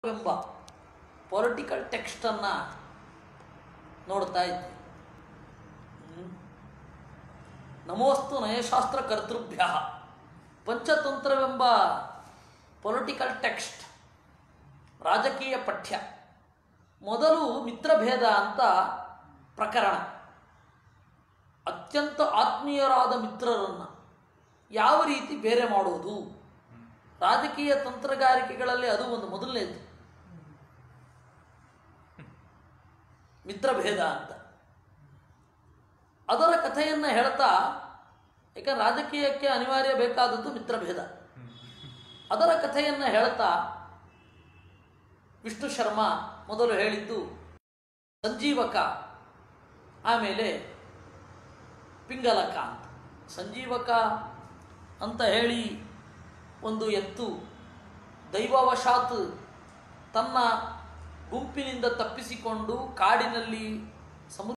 ಎಂಬ ಪೊಲಿಟಿಕಲ್ ಟೆಕ್ಸ್ಟನ್ನು ನೋಡ್ತಾ ಇದ್ದೆ ಹ್ಮ್. ನಮೋಸ್ತು ನಯಶಾಸ್ತ್ರ ಕರ್ತೃಭ್ಯ ಪಂಚತಂತ್ರವೆಂಬ ಪೊಲಿಟಿಕಲ್ ಟೆಕ್ಸ್ಟ್ ರಾಜಕೀಯ ಪಠ್ಯ ಮೊದಲು ಮಿತ್ರಭೇದ ಅಂತ ಪ್ರಕರಣ ಅತ್ಯಂತ ಆತ್ಮೀಯರಾದ ಮಿತ್ರರನ್ನು ಯಾವ ರೀತಿ ಬೇರೆ ಮಾಡೋದು ರಾಜಕೀಯ ತಂತ್ರಗಾರಿಕೆಗಳಲ್ಲಿ ಅದು ಒಂದು ಮೊದಲನೇದು ಮಿತ್ರಭೇದ ಅಂತ ಅದರ ಕಥೆಯನ್ನು ಹೇಳ್ತಾ ಯಾಕಂದ್ರೆ ರಾಜಕೀಯಕ್ಕೆ ಅನಿವಾರ್ಯ ಬೇಕಾದದ್ದು ಮಿತ್ರಭೇದ ಅದರ ಕಥೆಯನ್ನು ಹೇಳ್ತಾ ವಿಷ್ಣು ಶರ್ಮಾ ಮೊದಲು ಹೇಳಿದ್ದು ಸಂಜೀವಕ ಆಮೇಲೆ ಪಿಂಗಲಕ ಅಂತ ಸಂಜೀವಕ ಅಂತ ಹೇಳಿ ಒಂದು ಎತ್ತು ದೈವವಶಾತ್ ತನ್ನ ಗುಂಪಿನಿಂದ ತಪ್ಪಿಸಿಕೊಂಡು ಕಾಡಿನಲ್ಲಿ ಸಮುದ್ರ